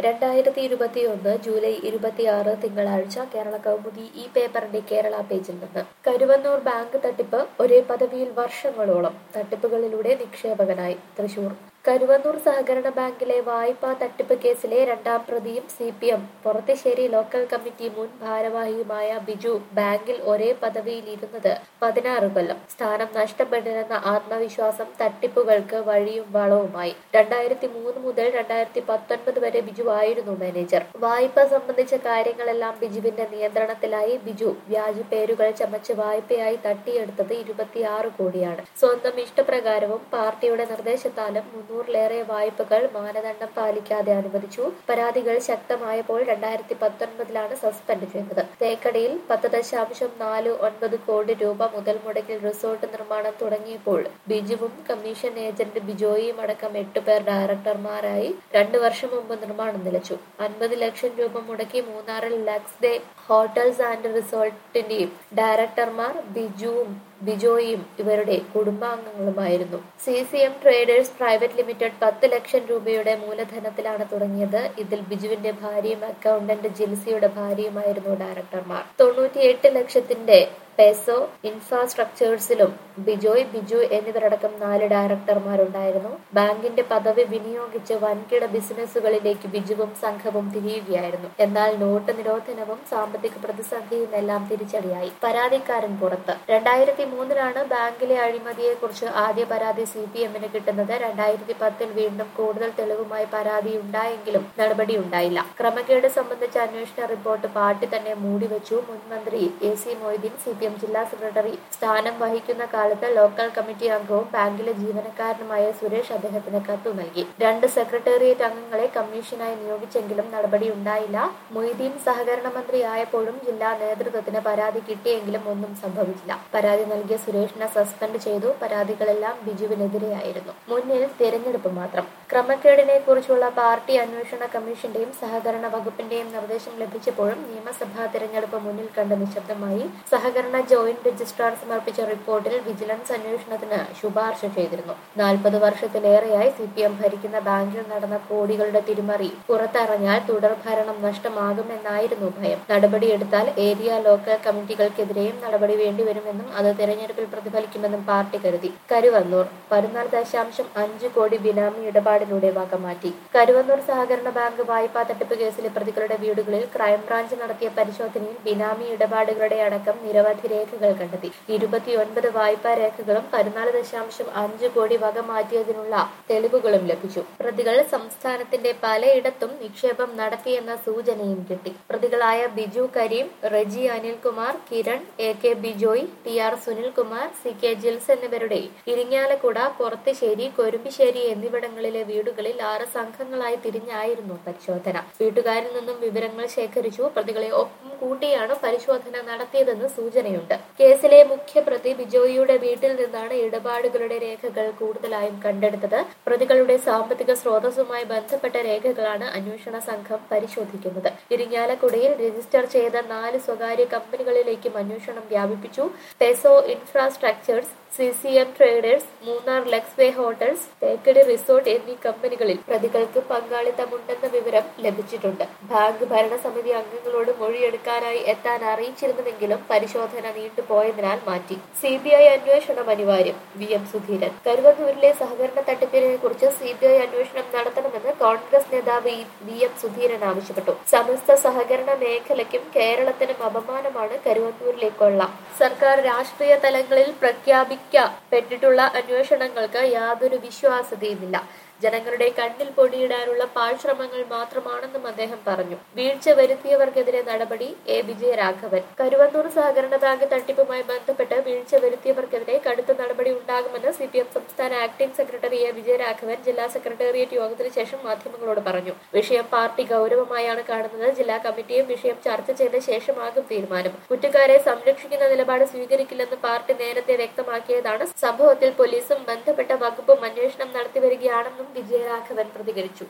രണ്ടായിരത്തി ഇരുപത്തിയൊന്ന് ജൂലൈ ഇരുപത്തിയാറ് തിങ്കളാഴ്ച കേരള കൗമുദി ഈ പേപ്പറിന്റെ കേരള പേജിൽ നിന്ന് കരുവന്നൂർ ബാങ്ക് തട്ടിപ്പ് ഒരേ പദവിയിൽ വർഷങ്ങളോളം തട്ടിപ്പുകളിലൂടെ നിക്ഷേപകനായി തൃശൂർ കരുവന്നൂർ സഹകരണ ബാങ്കിലെ വായ്പാ തട്ടിപ്പ് കേസിലെ രണ്ടാം പ്രതിയും C P M Porathissery local committee മുൻ ഭാരവാഹിയുമായ ബിജു ബാങ്കിൽ ഒരേ പദവിയിൽ ഇരുന്നത് പതിനാറ് കൊല്ലം സ്ഥാനം നഷ്ടപ്പെടില്ലെന്ന ആത്മവിശ്വാസം തട്ടിപ്പുകൾക്ക് വഴിയും വളവുമായി രണ്ടായിരത്തി മൂന്ന് മുതൽ രണ്ടായിരത്തി പത്തൊൻപത് വരെ ബിജു ആയിരുന്നു മാനേജർ വായ്പ സംബന്ധിച്ച കാര്യങ്ങളെല്ലാം ബിജുവിന്റെ നിയന്ത്രണത്തിലായി ബിജു വ്യാജ പേരുകൾ ചമച്ച് വായ്പയായി തട്ടിയെടുത്തത് ഇരുപത്തിയാറ് കോടിയാണ് സ്വന്തം ഇഷ്ടപ്രകാരവും പാർട്ടിയുടെ നിർദ്ദേശത്താലും മുന്നൂറിലേറെ വായ്പകൾ മാനദണ്ഡം പാലിക്കാതെ അനുവദിച്ചു പരാതികൾ ശക്തമായപ്പോൾ രണ്ടായിരത്തി പത്തൊൻപതിലാണ് സസ്പെൻഡ് ചെയ്തത് തേക്കടിയിൽ പത്ത് ദശാംശം നാല് ഒൻപത് കോടി രൂപ മുതൽ മുടക്കിൽ റിസോർട്ട് നിർമ്മാണം തുടങ്ങിയപ്പോൾ ബിജുവും കമ്മീഷൻ ഏജന്റ് ബിജോയും അടക്കം എട്ട് പേർ ഡയറക്ടർമാരായി രണ്ടു വർഷം മുമ്പ് നിർമ്മാണം നിലച്ചു അൻപത് ലക്ഷം രൂപ മുടക്കി മൂന്നാറിൽ ലക്സ് ഡേ ഹോട്ടൽസ് ആൻഡ് റിസോർട്ടിന്റെയും ഡയറക്ടർമാർ ബിജുവും ബിജോയും ഇവരുടെ കുടുംബാംഗങ്ങളുമായിരുന്നു C C M traders private limited പത്ത് ലക്ഷം രൂപയുടെ മൂലധനത്തിലാണ് തുടങ്ങിയത് ഇതിൽ ബിജുവിന്റെ ഭാര്യയും അക്കൗണ്ടന്റ് ജിൽസിയുടെ ഭാര്യയുമായിരുന്നു ഡയറക്ടർമാർ തൊണ്ണൂറ്റിയെട്ട് ലക്ഷത്തിന്റെ പെസോ ഇൻഫ്രാസ്ട്രക്ചേഴ്സിലും ബിജോയ് ബിജു എന്നിവരടക്കം നാല് ഡയറക്ടർമാരുണ്ടായിരുന്നു ബാങ്കിന്റെ പദവി വിനിയോഗിച്ച് വൻകിട ബിസിനസ്സുകളിലേക്ക് ബിജുവും സംഘവും തിരിയുകയായിരുന്നു എന്നാൽ നോട്ട് നിരോധനവും സാമ്പത്തിക പ്രതിസന്ധിയും എല്ലാം തിരിച്ചടിയായി പരാതിക്കാരൻ പുറത്ത് രണ്ടായിരത്തി മൂന്നിലാണ് ബാങ്കിലെ അഴിമതിയെക്കുറിച്ച് ആദ്യ പരാതി സി പി എമ്മിന് കിട്ടുന്നത് രണ്ടായിരത്തി പത്തിൽ വീണ്ടും കൂടുതൽ തെളിവുമായി പരാതി ഉണ്ടായെങ്കിലും നടപടിയുണ്ടായില്ല ക്രമക്കേട് സംബന്ധിച്ച അന്വേഷണ റിപ്പോർട്ട് പാർട്ടി തന്നെ മൂടിവെച്ചു മുൻ മന്ത്രി A C Moideen C P M ജില്ലാ സെക്രട്ടറി സ്ഥാനം വഹിക്കുന്ന കാലത്ത് ലോക്കൽ കമ്മിറ്റി അംഗവും ബാങ്കിലെ ജീവനക്കാരനുമായ സുരേഷ് അദ്ദേഹത്തിന് കത്തു നൽകി രണ്ട് സെക്രട്ടേറിയറ്റ് അംഗങ്ങളെ കമ്മീഷനായി നിയോഗിച്ചെങ്കിലും നടപടി ഉണ്ടായില്ല മൊയ്തീൻ സഹകരണ മന്ത്രി ആയപ്പോഴും ജില്ലാ നേതൃത്വത്തിന് പരാതി കിട്ടിയെങ്കിലും ഒന്നും സംഭവിച്ചില്ല പരാതി നൽകിയ സുരേഷിനെ സസ്പെൻഡ് ചെയ്തു പരാതികളെല്ലാം ബിജുവിനെതിരെയായിരുന്നു മുന്നിൽ തിരഞ്ഞെടുപ്പ് മാത്രം ക്രമക്കേടിനെ കുറിച്ചുള്ള പാർട്ടി അന്വേഷണ കമ്മീഷന്റെയും സഹകരണ വകുപ്പിന്റെയും നിർദ്ദേശം ലഭിച്ചപ്പോഴും നിയമസഭാ തിരഞ്ഞെടുപ്പ് മുന്നിൽ കണ്ട് നിശബ്ദമായി സഹകരണ ജോയിന്റ് രജിസ്ട്രാർ സമർപ്പിച്ച റിപ്പോർട്ടിൽ വിജിലൻസ് അന്വേഷണത്തിന് ശുപാർശ ചെയ്തിരുന്നു നാൽപ്പത് വർഷത്തിലേറെയായി സി പി എം ഭരിക്കുന്ന ബാങ്കിൽ നടന്ന കോടികളുടെ തിരിമറി പുറത്തിറങ്ങിയാൽ തുടർഭരണം നഷ്ടമാകുമെന്നായിരുന്നു ഭയം നടപടിയെടുത്താൽ ഏരിയ ലോക്കൽ കമ്മിറ്റികൾക്കെതിരെയും നടപടി വേണ്ടിവരുമെന്നും അത് തെരഞ്ഞെടുപ്പിൽ പ്രതിഫലിക്കുമെന്നും പാർട്ടി കരുതി കരുവന്നൂർ പതിനാല് ദശാംശം അഞ്ച് കോടി ബിനാമി ഇടപാടിലൂടെ വകമാറ്റി കരുവന്നൂർ സഹകരണ ബാങ്ക് വായ്പാ തട്ടിപ്പ് കേസിലെ പ്രതികളുടെ വീടുകളിൽ ക്രൈംബ്രാഞ്ച് നടത്തിയ പരിശോധനയിൽ ബിനാമി ഇടപാടുകളുടെ അടക്കം നിരവധി രേഖകൾ കണ്ടെത്തി ഇരുപത്തിയൊൻപത് വായ്പാ രേഖകളും പതിനാല് ദശാംശം അഞ്ച് കോടി വക മാറ്റിയതിനുള്ള തെളിവുകളും ലഭിച്ചു പ്രതികൾ സംസ്ഥാനത്തിന്റെ പലയിടത്തും നിക്ഷേപം നടത്തിയെന്ന സൂചനയും കിട്ടി പ്രതികളായ Biju Kareem Reji Anilkumar Kiran A K Bijoy T R Sunilkumar C K Jils എന്നിവരുടെ ഇരിങ്ങാലക്കുട പൊറത്തുശ്ശേരി കൊരുമ്പിശ്ശേരി എന്നിവിടങ്ങളിലെ വീടുകളിൽ ആറ് സംഘങ്ങളായി തിരിഞ്ഞായിരുന്നു പരിശോധന വീട്ടുകാരിൽ നിന്നും വിവരങ്ങൾ ശേഖരിച്ചു പ്രതികളെ ഒപ്പം കൂട്ടിയാണ് പരിശോധന നടത്തിയതെന്ന് സൂചനയുണ്ട് കേസിലെ മുഖ്യപ്രതി ബിജോയിയുടെ വീട്ടിൽ നിന്നാണ് ഇടപാടുകളുടെ രേഖകൾ കൂടുതലായും കണ്ടെടുത്തത് പ്രതികളുടെ സാമ്പത്തിക സ്രോതസ്സുമായി ബന്ധപ്പെട്ട രേഖകളാണ് അന്വേഷണ സംഘം പരിശോധിക്കുന്നത് ഇരിങ്ങാലക്കുടയിൽ രജിസ്റ്റർ ചെയ്ത നാല് സ്വകാര്യ കമ്പനികളിലേക്കും അന്വേഷണം വ്യാപിപ്പിച്ചു Peso infrastructures C C M traders Munnar Lux way hotels Thekkady resort എന്നീ കമ്പനികളിൽ പ്രതികൾക്ക് പങ്കാളിത്തമുണ്ടെന്ന വിവരം ലഭിച്ചിട്ടുണ്ട് ബാങ്ക് ഭരണസമിതി അംഗങ്ങളോട് മൊഴിയെടുക്കാനായി എത്താൻ അറിയിച്ചിരുന്നുവെങ്കിലും പരിശോധന നീണ്ടുപോയതിനാൽ മാറ്റി സി ബി ഐ അന്വേഷണം അനിവാര്യം വി എം സുധീരൻ കരുവന്നൂരിലെ സഹകരണ തട്ടിപ്പിനെ കുറിച്ച് സി ബി ഐ അന്വേഷണം നടത്തണമെന്ന് കോൺഗ്രസ് നേതാവ് വി എം സുധീരൻ ആവശ്യപ്പെട്ടു സമസ്ത സഹകരണ മേഖലയ്ക്കും കേരളത്തിനും അപമാനമാണ് കരുവന്നൂരിലെ കൊള്ള സർക്കാർ രാഷ്ട്രീയ തലങ്ങളിൽ പ്രഖ്യാപിക്കപ്പെട്ടിട്ടുള്ള അന്വേഷണങ്ങൾക്ക് യാതൊരു വിശ്വാസ്യതയുമില്ല ജനങ്ങളുടെ കണ്ണിൽ പൊടിയിടാനുള്ള പാഴ്ശ്രമങ്ങൾ മാത്രമാണെന്നും അദ്ദേഹം പറഞ്ഞു വീഴ്ച വരുത്തിയവർക്കെതിരെ നടപടി എ വിജയരാഘവൻ കരുവന്നൂർ സഹകരണ ബാങ്ക് തട്ടിപ്പുമായി ബന്ധപ്പെട്ട് വീഴ്ച വരുത്തിയവർക്കെതിരെ കടുത്ത നടപടി ഉണ്ടാകുമെന്ന് സി പി എം സംസ്ഥാന ആക്ടിംഗ് സെക്രട്ടറി എ വിജയരാഘവൻ ജില്ലാ സെക്രട്ടേറിയറ്റ് യോഗത്തിന് ശേഷം മാധ്യമങ്ങളോട് പറഞ്ഞു വിഷയം പാർട്ടി ഗൗരവമായാണ് കാണുന്നത് ജില്ലാ കമ്മിറ്റിയും വിഷയം ചർച്ച ചെയ്ത ശേഷമാകും തീരുമാനം കുറ്റക്കാരെ സംരക്ഷിക്കുന്ന നിലപാട് സ്വീകരിക്കില്ലെന്ന് പാർട്ടി നേരത്തെ വ്യക്തമാക്കിയതാണ് സംഭവത്തിൽ പോലീസും ബന്ധപ്പെട്ട വകുപ്പും അന്വേഷണം നടത്തിവരികയാണെന്നും വിജയരാഘവൻ പ്രതികരിച്ചു